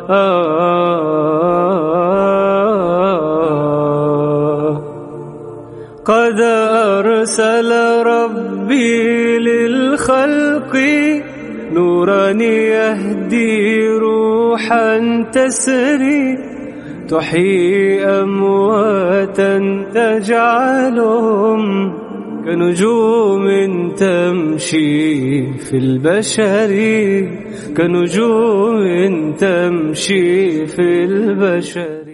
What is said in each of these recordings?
قد أرسل ربي للخلق نورا يهدي روحا تسري تحيي أمواتا تجعلهم كنجوم تمشي في البشر كنجوم تمشي في البشر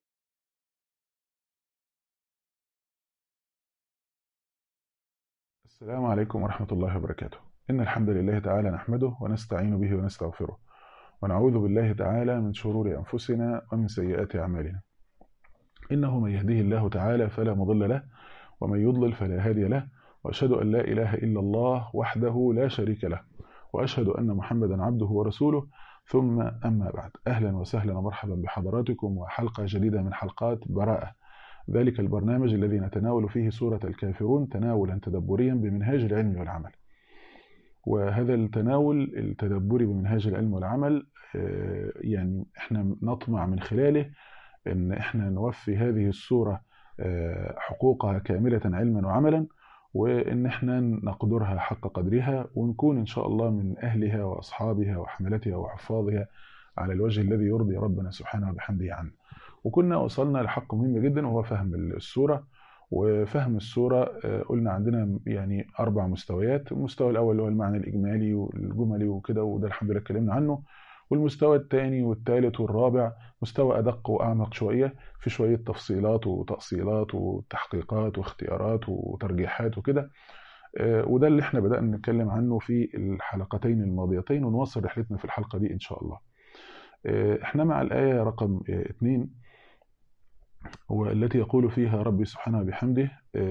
السلام عليكم ورحمة الله وبركاته إن الحمد لله تعالى نحمده ونستعين به ونستغفره ونعوذ بالله تعالى من شرور أنفسنا ومن سيئات أعمالنا إنه من يهده الله تعالى فلا مضل له ومن يضلل فلا هادي له وأشهد أن لا إله إلا الله وحده لا شريك له وأشهد أن محمدا عبده ورسوله ثم أما بعد أهلا وسهلا ومرحبا بحضراتكم وحلقة جديدة من حلقات براءة ذلك البرنامج الذي نتناول فيه سورة الكافرون تناولا تدبريا بمنهاج العلم والعمل وهذا التناول التدبري بمنهاج العلم والعمل يعني احنا نطمع من خلاله ان احنا نوفي هذه السورة حقوقها كاملة علما وعملا وان احنا نقدرها حق قدرها ونكون ان شاء الله من اهلها واصحابها وحملتها وحفاظها على الوجه الذي يرضي ربنا سبحانه وبحمده عنه وكنا وصلنا لحق مهم جدا وهو فهم السورة وفهم السورة قلنا عندنا يعني أربع مستويات المستوى الأول اللي هو المعنى الإجمالي والجملي وكده وده الحمد لله اتكلمنا عنه والمستوى الثاني والثالث والرابع مستوى أدق وأعمق شوية في شوية تفصيلات وتأصيلات وتحقيقات واختيارات وترجيحات وكده وده اللي احنا بدأنا نتكلم عنه في الحلقتين الماضيتين ونواصل رحلتنا في الحلقة دي إن شاء الله احنا مع الآية رقم اثنين والتي يقول فيها ربي سبحانه بحمده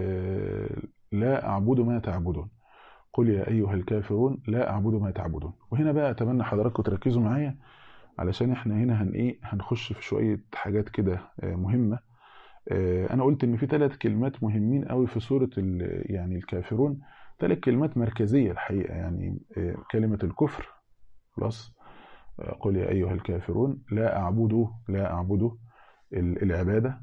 لا أعبد ما تعبدون قل يا أيها الكافرون لا أعبد ما تعبدون وهنا بقى أتمنى حضراتكم تركزوا معايا علشان احنا هنا هن ايه هنخش في شوية حاجات كده مهمة أنا قلت إن في ثلاث كلمات مهمين قوي في سورة يعني الكافرون ثلاث كلمات مركزية الحقيقة يعني كلمة الكفر خلاص قل يا أيها الكافرون لا أعبد لا أعبد العبادة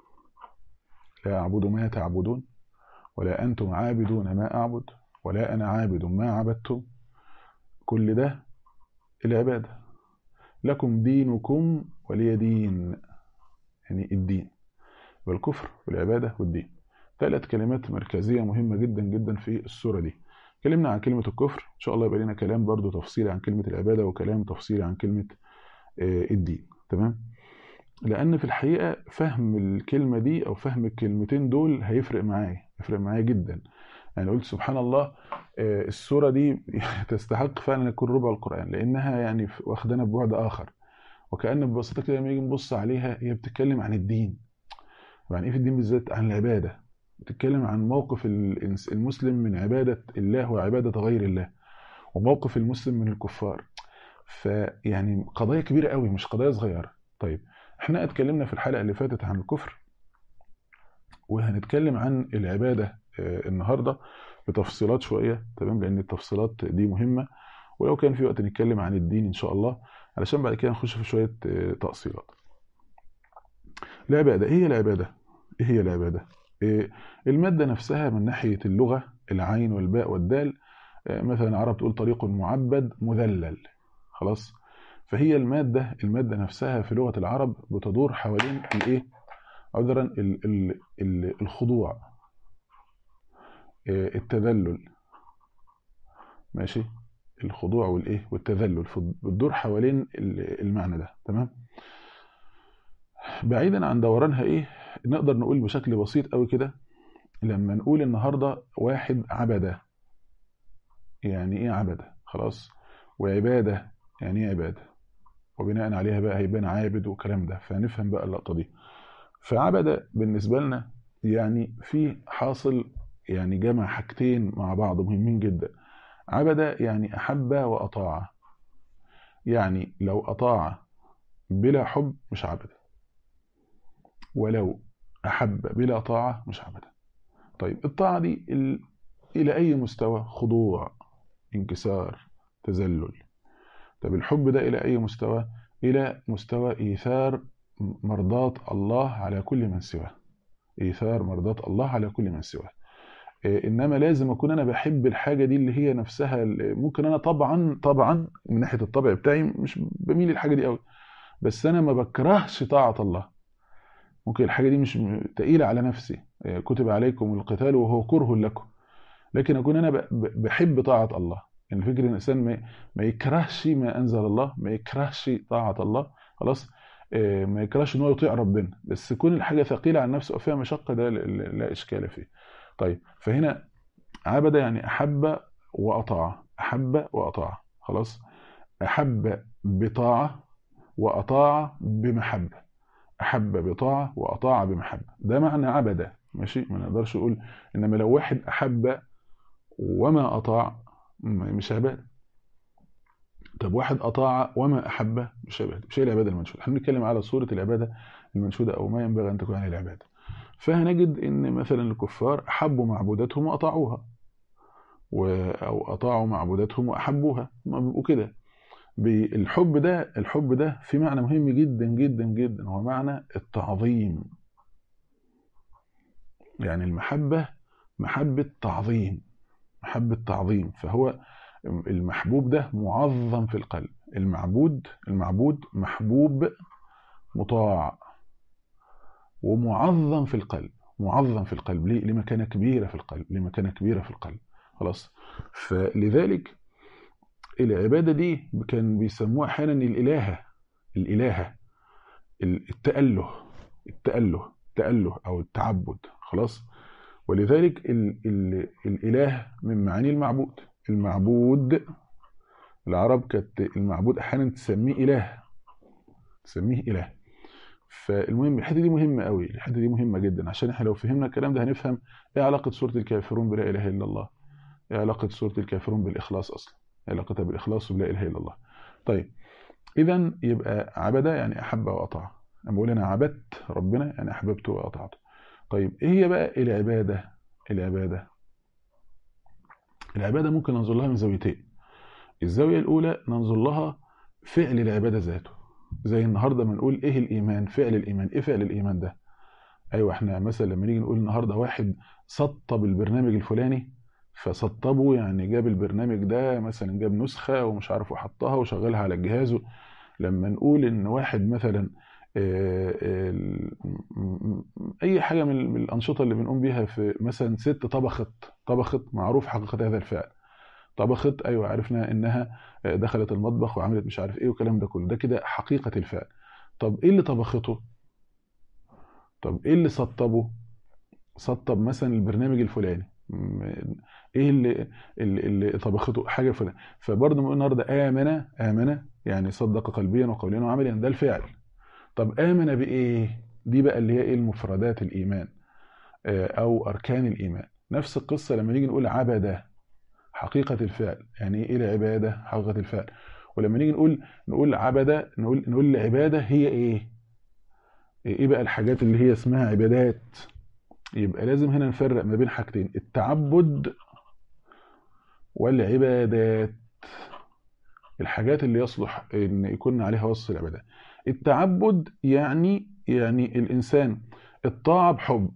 لا أعبد ما تعبدون ولا أنتم عابدون ما أعبد ولا أنا عابد ما عبدتم كل ده العبادة لكم دينكم ولي دين يعني الدين والكفر والعبادة والدين ثلاث كلمات مركزية مهمة جدا جدا في السورة دي اتكلمنا عن كلمة الكفر إن شاء الله يبقى لنا كلام برضو تفصيلي عن كلمة العبادة وكلام تفصيلي عن كلمة الدين تمام لأن في الحقيقة فهم الكلمة دي أو فهم الكلمتين دول هيفرق معايا هيفرق معايا جدا يعني قلت سبحان الله السورة دي تستحق فعلا يكون ربع القرآن لأنها يعني واخدانا ببعد آخر وكأن ببساطة كده لما يجي نبص عليها هي بتتكلم عن الدين يعني إيه في الدين بالذات عن العبادة بتتكلم عن موقف المسلم من عبادة الله وعبادة غير الله وموقف المسلم من الكفار فيعني قضايا كبيرة قوي مش قضايا صغيرة طيب احنا اتكلمنا في الحلقة اللي فاتت عن الكفر وهنتكلم عن العبادة النهاردة بتفصيلات شوية تمام لأن التفصيلات دي مهمة ولو كان في وقت نتكلم عن الدين إن شاء الله علشان بعد كده نخش في شوية تأصيلات العبادة إيه هي العبادة؟ إيه هي العبادة؟ إيه المادة نفسها من ناحية اللغة العين والباء والدال مثلا العرب تقول طريق معبد مذلل خلاص فهي المادة المادة نفسها في لغة العرب بتدور حوالين الايه عذرا الخضوع التذلل ماشي الخضوع والايه والتذلل بتدور حوالين المعنى ده تمام بعيدا عن دورانها ايه نقدر نقول بشكل بسيط قوي كده لما نقول النهارده واحد عبده يعني ايه عبده خلاص وعباده يعني ايه عباده وبناء عليها بقى هيبان عابد والكلام ده فنفهم بقى اللقطه دي فعبده بالنسبه لنا يعني في حاصل يعني جمع حاجتين مع بعض مهمين جدا عبده يعني احب واطاع يعني لو اطاع بلا حب مش عبد ولو احب بلا طاعه مش عبد طيب الطاعه دي ال... الى اي مستوى خضوع انكسار تذلل طب الحب ده إلى أي مستوى إلى مستوى إيثار مرضاة الله على كل من سواه إيثار مرضاة الله على كل من سواه إيه، إنما لازم أكون أنا بحب الحاجة دي اللي هي نفسها اللي ممكن أنا طبعا طبعا من ناحية الطبع بتاعي مش بميل للحاجة دي قوي بس أنا ما بكرهش طاعة الله ممكن الحاجة دي مش م- تقيلة على نفسي إيه، كتب عليكم القتال وهو كره لكم لكن أكون أنا ب- ب- بحب طاعة الله يعني فكرة إن الإنسان ما ما يكرهش ما أنزل الله ما يكرهش طاعة الله خلاص إيه، ما يكرهش إن هو يطيع ربنا بس كون الحاجة ثقيلة على نفسه أو فيها مشقة ده لا لا إشكال فيه طيب فهنا عبد يعني أحب وأطاع أحب وأطاع خلاص أحب بطاعة وأطاع بمحبة أحب بطاعة وأطاع بمحبة ده معنى عبد ماشي ما نقدرش نقول إنما لو واحد أحب وما أطاع م- مش عبادة طب واحد أطاع وما أحب مش عبادة مش هي العبادة المنشودة احنا بنتكلم على صورة العبادة المنشودة أو ما ينبغي أن تكون عليه العبادة فهنجد إن مثلا الكفار أحبوا معبوداتهم وأطاعوها و... أو أطاعوا معبوداتهم وأحبوها ما بيبقوا كده بالحب ده الحب ده في معنى مهم جدا جدا جدا هو معنى التعظيم يعني المحبة محبة تعظيم محبة تعظيم فهو المحبوب ده معظم في القلب المعبود المعبود محبوب مطاع ومعظم في القلب معظم في القلب ليه لمكانة كبيرة في القلب لمكانة كبيرة في القلب خلاص فلذلك العبادة دي كان بيسموها أحيانا الإلهة الإلهة التأله التأله التأله أو التعبد خلاص ولذلك ال ال الإله من معاني المعبود المعبود العرب كانت المعبود أحيانا تسميه إله تسميه إله فالمهم الحته دي مهمه قوي الحته دي مهمه جدا عشان احنا لو فهمنا الكلام ده هنفهم ايه علاقه سوره الكافرون بلا اله الا الله ايه علاقه سوره الكافرون بالاخلاص اصلا ايه علاقتها بالاخلاص وبلا اله الا الله طيب اذا يبقى عبد يعني احب واطاع اما بقول انا عبدت ربنا يعني احببته واطعته طيب ايه هي بقى العباده العباده العباده ممكن ننظر لها من زاويتين الزاويه الاولى ننظر لها فعل العباده ذاته زي النهارده ما نقول ايه الايمان فعل الايمان ايه فعل الايمان ده ايوه احنا مثلا لما نيجي نقول النهارده واحد سطب البرنامج الفلاني فسطبه يعني جاب البرنامج ده مثلا جاب نسخه ومش عارف وحطها وشغلها على جهازه لما نقول ان واحد مثلا آه، آه، م- م- اي حاجه من من الانشطه اللي بنقوم بيها في مثلا ست طبخت طبخت معروف حقيقه هذا الفعل طبخت ايوه عرفنا انها دخلت المطبخ وعملت مش عارف ايه والكلام ده كله ده كده حقيقه الفعل طب ايه اللي طبخته طب ايه اللي سطبه سطب مثلا البرنامج الفلاني م- ايه اللي اللي, اللي طبخته حاجه فلان فبرضه بنقول النهارده امن امن يعني صدق قلبيا وقوليا وعمليا ده الفعل طب امن بايه دي بقى اللي هي ايه المفردات الايمان آه، او اركان الايمان نفس القصه لما نيجي نقول عبد حقيقة الفعل يعني ايه العبادة حقيقة الفعل ولما نيجي نقول نقول عبدة نقول نقول العبادة هي ايه ايه بقى الحاجات اللي هي اسمها عبادات يبقى لازم هنا نفرق ما بين حاجتين التعبد والعبادات الحاجات اللي يصلح ان يكون عليها وصف العبادات التعبد يعني يعني الانسان الطاعة بحب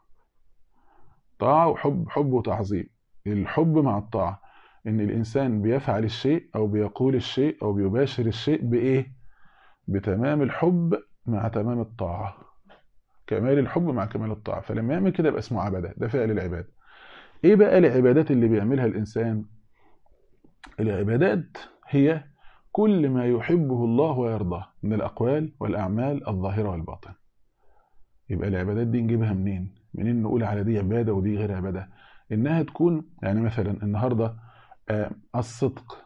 طاعة وحب حب وتعظيم الحب مع الطاعة إن الإنسان بيفعل الشيء أو بيقول الشيء أو بيباشر الشيء بإيه؟ بتمام الحب مع تمام الطاعة كمال الحب مع كمال الطاعة فلما يعمل كده يبقى اسمه عبادة ده فعل العبادة إيه بقى العبادات اللي بيعملها الإنسان؟ العبادات هي كل ما يحبه الله ويرضاه من الأقوال والأعمال الظاهرة والباطنة يبقى العبادات دي نجيبها منين؟ منين نقول على دي عبادة ودي غير عبادة؟ انها تكون يعني مثلا النهارده آه، الصدق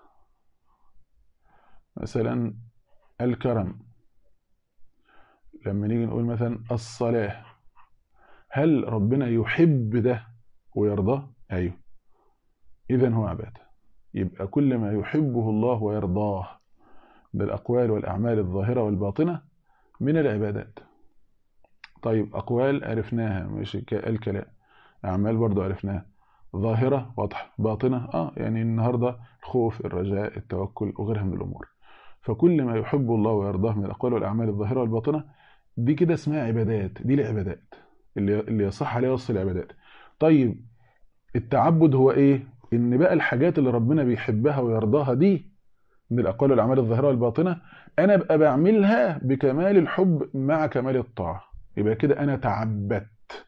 مثلا الكرم لما نيجي نقول مثلا الصلاة هل ربنا يحب ده ويرضاه ايوه اذا هو عبادة يبقى كل ما يحبه الله ويرضاه من الاقوال والاعمال الظاهرة والباطنة من العبادات طيب اقوال عرفناها ماشي ك- الكلام أعمال برضو عرفناها ظاهرة واضحة باطنة آه يعني النهاردة الخوف الرجاء التوكل وغيرها من الأمور فكل ما يحب الله ويرضاه من الاقوال والاعمال الظاهره والباطنه دي كده اسمها عبادات دي العبادات اللي اللي يصح عليها وصف العبادات طيب التعبد هو ايه ان بقى الحاجات اللي ربنا بيحبها ويرضاها دي من الاقوال والاعمال الظاهره والباطنه انا ابقى بعملها بكمال الحب مع كمال الطاعه يبقى كده انا تعبدت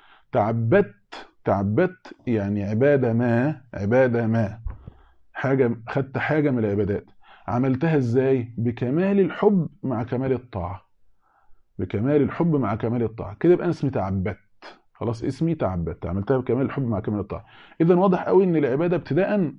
تعبدت تعبدت يعني عباده ما عباده ما حاجه خدت حاجه من العبادات عملتها ازاي بكمال الحب مع كمال الطاعه بكمال الحب مع كمال الطاعه كده يبقى انا اسمي تعبدت خلاص اسمي تعبدت عملتها بكمال الحب مع كمال الطاعه اذا واضح قوي ان العباده ابتداء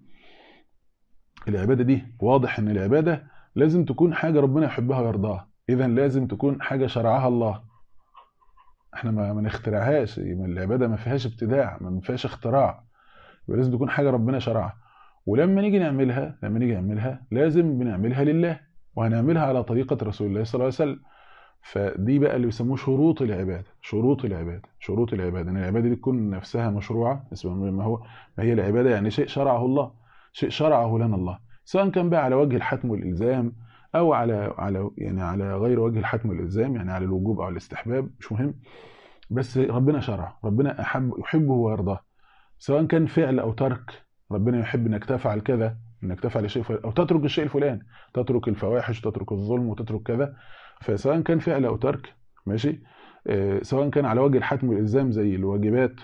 العباده دي واضح ان العباده لازم تكون حاجه ربنا يحبها ويرضاها اذا لازم تكون حاجه شرعها الله احنا ما ما نخترعهاش العباده ما فيهاش ابتداع ما فيهاش اختراع يبقى لازم تكون حاجه ربنا شرعها ولما نيجي نعملها لما نيجي نعملها لازم بنعملها لله وهنعملها على طريقه رسول الله صلى الله عليه وسلم فدي بقى اللي بيسموه شروط العباده شروط العباده شروط العباده ان العباده دي تكون نفسها مشروعه اسمها ما هو ما هي العباده يعني شيء شرعه الله شيء شرعه لنا الله سواء كان بقى على وجه الحتم والالزام او على على يعني على غير وجه الحتم والالزام يعني على الوجوب او الاستحباب مش مهم بس ربنا شرع ربنا احب يحبه ويرضاه سواء كان فعل او ترك ربنا يحب انك تفعل كذا انك تفعل الشيء فلان او تترك الشيء الفلاني تترك الفواحش تترك الظلم وتترك كذا فسواء كان فعل او ترك ماشي آه سواء كان على وجه الحتم والالزام زي الواجبات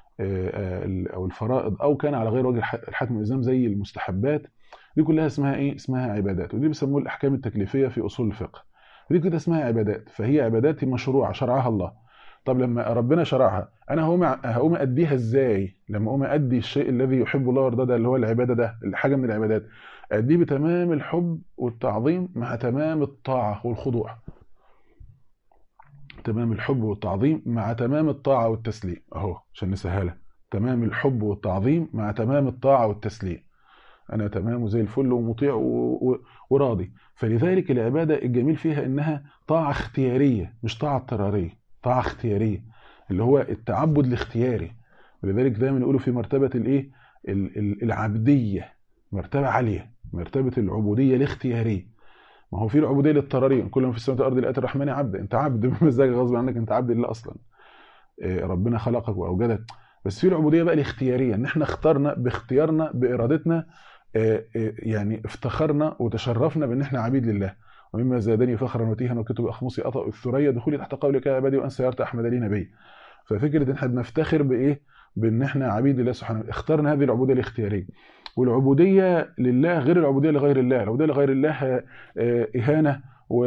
آه او الفرائض او كان على غير وجه الحتم والالزام زي المستحبات دي كلها اسمها ايه اسمها عبادات ودي بيسموها الاحكام التكليفيه في اصول الفقه ودي كده اسمها عبادات فهي عبادات مشروعه شرعها الله طب لما ربنا شرعها انا هقوم هقوم اديها ازاي لما اقوم ادي الشيء الذي يحب الله ويرضاه ده اللي هو العباده ده اللي حاجه من العبادات اديه بتمام الحب والتعظيم مع تمام الطاعه والخضوع تمام الحب والتعظيم مع تمام الطاعه والتسليم اهو عشان نسهلها تمام الحب والتعظيم مع تمام الطاعه والتسليم انا تمام وزي الفل ومطيع وراضي فلذلك العباده الجميل فيها انها طاعه اختياريه مش طاعه اضطراريه طاعه اختياريه اللي هو التعبد الاختياري ولذلك دايما يقولوا في مرتبه الايه العبديه مرتبه عاليه مرتبه العبوديه الاختياريه ما هو في العبوديه الاضطراريه كل ما في السماوات والارض لقيت الرحمن عبدا انت عبد بمزاجك غصب عنك انت عبد لله اصلا ربنا خلقك واوجدك بس في العبوديه بقى الاختياريه ان احنا اخترنا باختيارنا بارادتنا يعني افتخرنا وتشرفنا بان احنا عبيد لله ومما زادني فخرا وتيها وكتب اخمصي اطأ الثريا دخولي تحت قولك يا عبادي وان سيرت احمد لي نبي ففكره ان احنا بنفتخر بايه بان احنا عبيد لله سبحانه اخترنا هذه العبوديه الاختياريه والعبوديه لله غير العبوديه لغير الله العبوديه لغير الله اهانه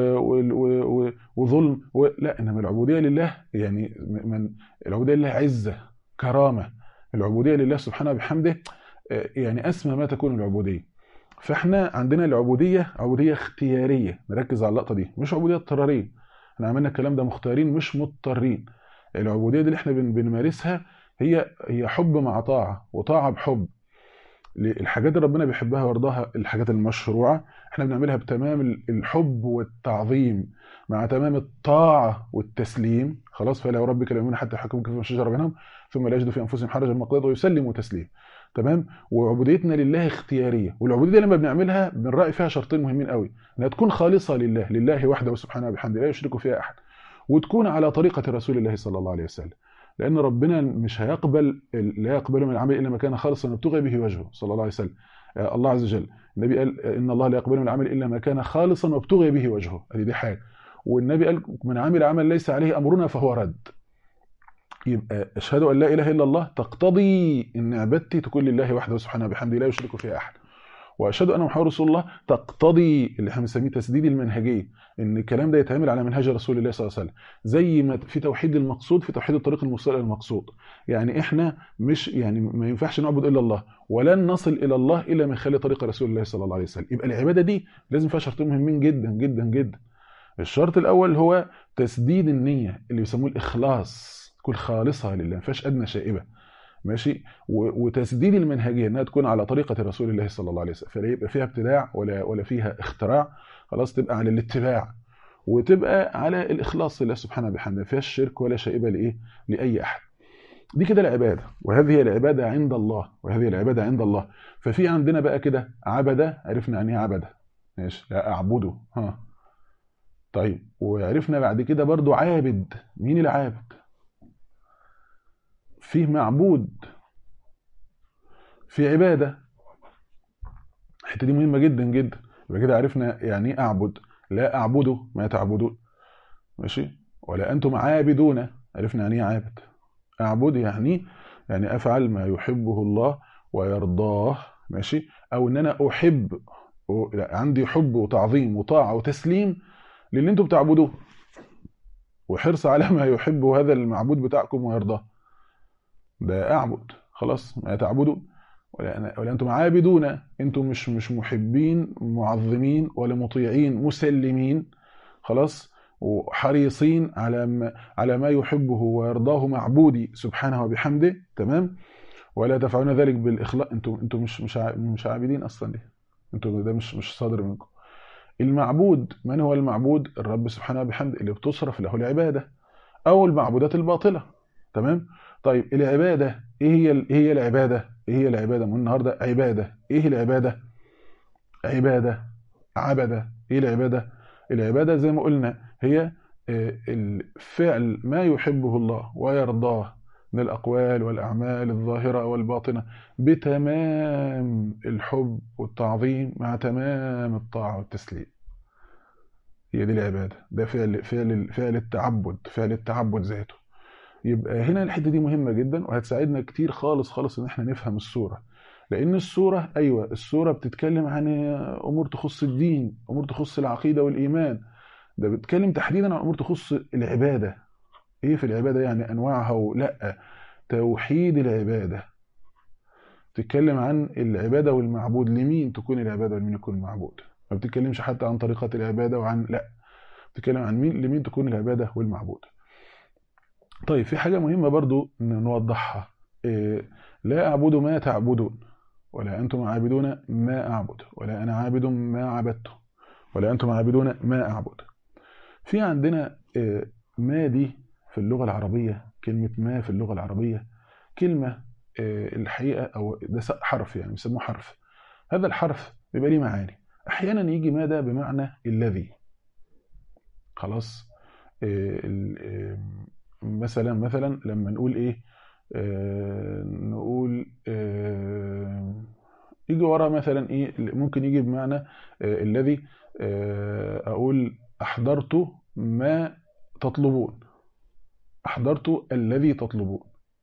وظلم لا انما العبوديه لله يعني من العبوديه لله عزه كرامه العبوديه لله سبحانه بحمده يعني اسمى ما تكون العبوديه فاحنا عندنا العبوديه عبوديه اختياريه نركز على اللقطه دي مش عبوديه اضطراريه احنا عملنا الكلام ده مختارين مش مضطرين العبوديه دي اللي احنا بنمارسها هي هي حب مع طاعه وطاعه بحب الحاجات اللي ربنا بيحبها ويرضاها الحاجات المشروعه احنا بنعملها بتمام الحب والتعظيم مع تمام الطاعه والتسليم خلاص فلا ربك لا يؤمنون حتى يحكموا كيف شجر بينهم ثم لا يجدوا في انفسهم حرجا مما قضيت ويسلموا تسليم تمام وعبوديتنا لله اختياريه والعبوديه دي لما بنعملها بنراعي فيها شرطين مهمين قوي انها تكون خالصه لله لله وحده سبحانه وبحمده لا يشرك فيها احد وتكون على طريقه رسول الله صلى الله عليه وسلم لان ربنا مش هيقبل لا يقبل من العمل الا ما كان خالصا وابتغي به وجهه صلى الله عليه وسلم الله عز وجل النبي قال ان الله لا يقبل من العمل الا ما كان خالصا وابتغي به وجهه ادي دي حاجه والنبي قال من عمل عمل ليس عليه امرنا فهو رد يبقى اشهد ان لا اله الا الله تقتضي ان عبادتي تكون لله وحده سبحانه وبحمده لا يشرك فيها احد واشهد ان محمد رسول الله تقتضي اللي احنا بنسميه تسديد المنهجيه ان الكلام ده يتعمل على منهج رسول الله صلى الله عليه وسلم زي ما في توحيد المقصود في توحيد الطريق الموصل الى المقصود يعني احنا مش يعني ما ينفعش نعبد الا الله ولن نصل الى الله الا من خلال طريق رسول الله صلى الله عليه وسلم يبقى العباده دي لازم فيها شرطين مهمين جدا جدا جدا الشرط الاول هو تسديد النيه اللي بيسموه الاخلاص تكون خالصه لله ما فيهاش ادنى شائبه ماشي وتسديد المنهجيه انها تكون على طريقه رسول الله صلى الله عليه وسلم فلا يبقى فيها ابتداع ولا ولا فيها اختراع خلاص تبقى على الاتباع وتبقى على الاخلاص لله سبحانه وبحمده ما فيهاش شرك ولا شائبه لايه لاي احد دي كده العباده وهذه هي العباده عند الله وهذه العباده عند الله ففي عندنا بقى كده عبده عرفنا يعني ايه عبده ماشي لا اعبده ها طيب وعرفنا بعد كده برضو عابد مين العابد فيه معبود في عبادة الحتة دي مهمة جدا جدا يبقى كده عرفنا يعني ايه اعبد لا اعبده ما تعبدون ماشي ولا انتم عابدون عرفنا يعني ايه عابد اعبد يعني يعني افعل ما يحبه الله ويرضاه ماشي او ان انا احب عندي حب وتعظيم وطاعه وتسليم للي انتم بتعبدوه وحرص على ما يحب هذا المعبود بتاعكم ويرضاه ده اعبد خلاص ما تعبدون ولا, ولا انتم عابدون انتم مش مش محبين معظمين ولا مطيعين مسلمين خلاص وحريصين على ما على ما يحبه ويرضاه معبودي سبحانه وبحمده تمام ولا تفعلون ذلك بالاخلاص انتم انتم مش مش مش عابدين اصلا ليه انتم ده مش مش صادر منكم المعبود من هو المعبود الرب سبحانه وبحمده اللي بتصرف له العباده او المعبودات الباطله تمام طيب العباده ايه هي ايه هي العباده ايه هي العباده من النهارده عباده ايه العباده عباده عبده ايه العباده العباده زي ما قلنا هي الفعل ما يحبه الله ويرضاه من الأقوال والأعمال الظاهرة والباطنة بتمام الحب والتعظيم مع تمام الطاعة والتسليم هي دي العبادة ده فعل فعل فعل التعبد فعل التعبد ذاته يبقى هنا الحتة دي مهمة جدا وهتساعدنا كتير خالص خالص ان احنا نفهم الصورة لان الصورة ايوه الصورة بتتكلم عن امور تخص الدين امور تخص العقيدة والايمان ده بيتكلم تحديدا عن امور تخص العباده ايه في العباده يعني انواعها ولا توحيد العباده بتتكلم عن العباده والمعبود لمين تكون العباده ولمين يكون المعبود ما بتتكلمش حتى عن طريقه العباده وعن لا بتتكلم عن مين لمين تكون العباده والمعبود طيب في حاجه مهمه برضو نوضحها إيه لا اعبد ما تعبدون ولا انتم عابدون ما اعبد ولا انا عابد ما عبدته ولا انتم عابدون ما اعبد في عندنا ما دي في اللغة العربية كلمة ما في اللغة العربية كلمة الحقيقة أو ده حرف يعني بيسموه حرف هذا الحرف بيبقى ليه معاني أحيانا يجي ما ده بمعنى الذي خلاص مثلا مثلا لما نقول إيه نقول يجي ورا مثلا إيه ممكن يجي بمعنى الذي أقول أحضرت ما تطلبون أحضرت الذي تطلبون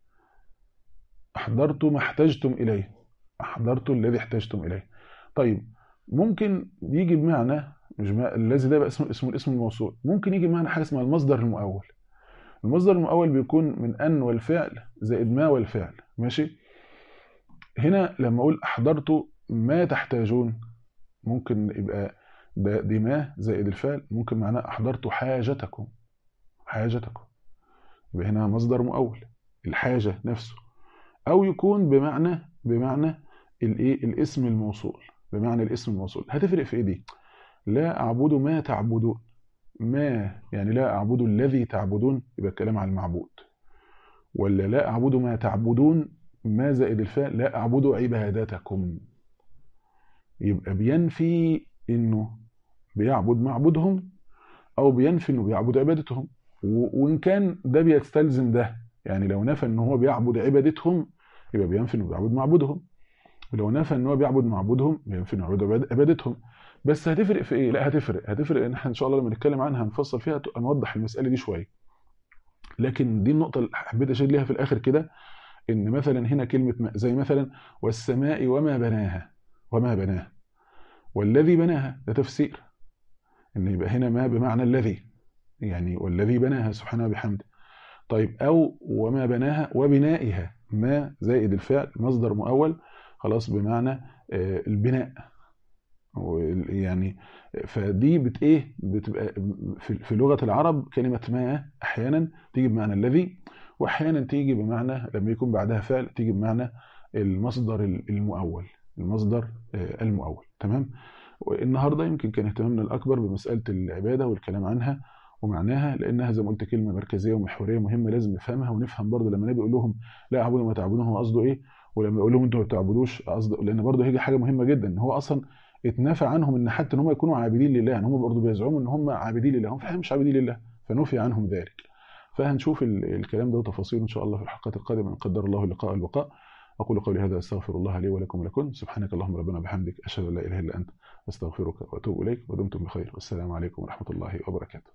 أحضرت ما احتجتم إليه أحضرت الذي احتجتم إليه طيب ممكن يجي بمعنى مش ما... الذي ده بقى اسمه اسمه الاسم الموصول ممكن يجي بمعنى حاجة اسمها المصدر المؤول المصدر المؤول بيكون من أن والفعل زائد ما والفعل ماشي هنا لما أقول أحضرت ما تحتاجون ممكن يبقى ده دي ما زائد الفعل ممكن معناه أحضرت حاجتكم حاجتكم يبقى هنا مصدر مؤول الحاجة نفسه أو يكون بمعنى بمعنى الايه الاسم الموصول بمعنى الاسم الموصول هتفرق في ايه دي لا أعبد ما تعبدون ما يعني لا أعبد الذي تعبدون يبقى الكلام عن المعبود ولا لا أعبد ما تعبدون ما زائد الفعل لا أعبد عبادتكم يبقى بينفي إنه بيعبد معبودهم أو بينفي إنه بيعبد عبادتهم وإن كان ده بيستلزم ده يعني لو نفى إن هو بيعبد عبادتهم يبقى بينفي إنه بيعبد معبودهم ولو نفى إن هو بيعبد معبودهم بينفي إنه بيعبد عبادتهم بس هتفرق في ايه لا هتفرق هتفرق ان احنا ان شاء الله لما نتكلم عنها هنفصل فيها هنوضح المساله دي شويه لكن دي النقطه اللي حبيت اشير ليها في الاخر كده ان مثلا هنا كلمه ما زي مثلا والسماء وما بناها وما بناها والذي بناها ده تفسير ان يبقى هنا ما بمعنى الذي يعني والذي بناها سبحانه وبحمده طيب او وما بناها وبنائها ما زائد الفعل مصدر مؤول خلاص بمعنى البناء يعني فدي بت ايه بتبقى في لغه العرب كلمه ما احيانا تيجي بمعنى الذي واحيانا تيجي بمعنى لما يكون بعدها فعل تيجي بمعنى المصدر المؤول المصدر المؤول تمام النهارده يمكن كان اهتمامنا الاكبر بمساله العباده والكلام عنها ومعناها لانها زي ما قلت كلمه مركزيه ومحوريه مهمه لازم نفهمها ونفهم برضه لما النبي يقول لهم لا اعبدوا ما تعبدون هو قصده ايه ولما يقول لهم انتوا ما بتعبدوش قصده لان برضه هيجي حاجه مهمه جدا ان هو اصلا اتنفى عنهم ان حتى ان هم يكونوا عابدين لله ان هم برضه بيزعموا ان هم عابدين لله هم في الحقيقه مش عابدين لله فنفي عنهم ذلك فهنشوف ال- الكلام ده وتفاصيله ان شاء الله في الحلقات القادمه ان قدر الله اللقاء والبقاء اقول قولي هذا استغفر الله لي ولكم ولكم سبحانك اللهم ربنا وبحمدك اشهد ان لا اله الا انت استغفرك واتوب اليك ودمتم بخير والسلام عليكم ورحمه الله وبركاته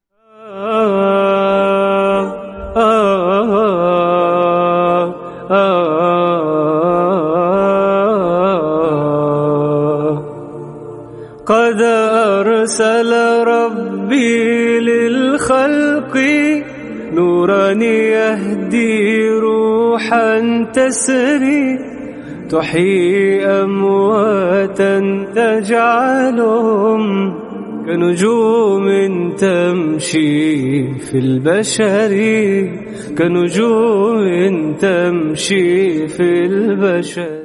قد أرسل ربي للخلق نورا يهدي روحا تسري تحيي أمواتا تجعلهم كنجوم تمشي في البشر كنجوم تمشي في البشر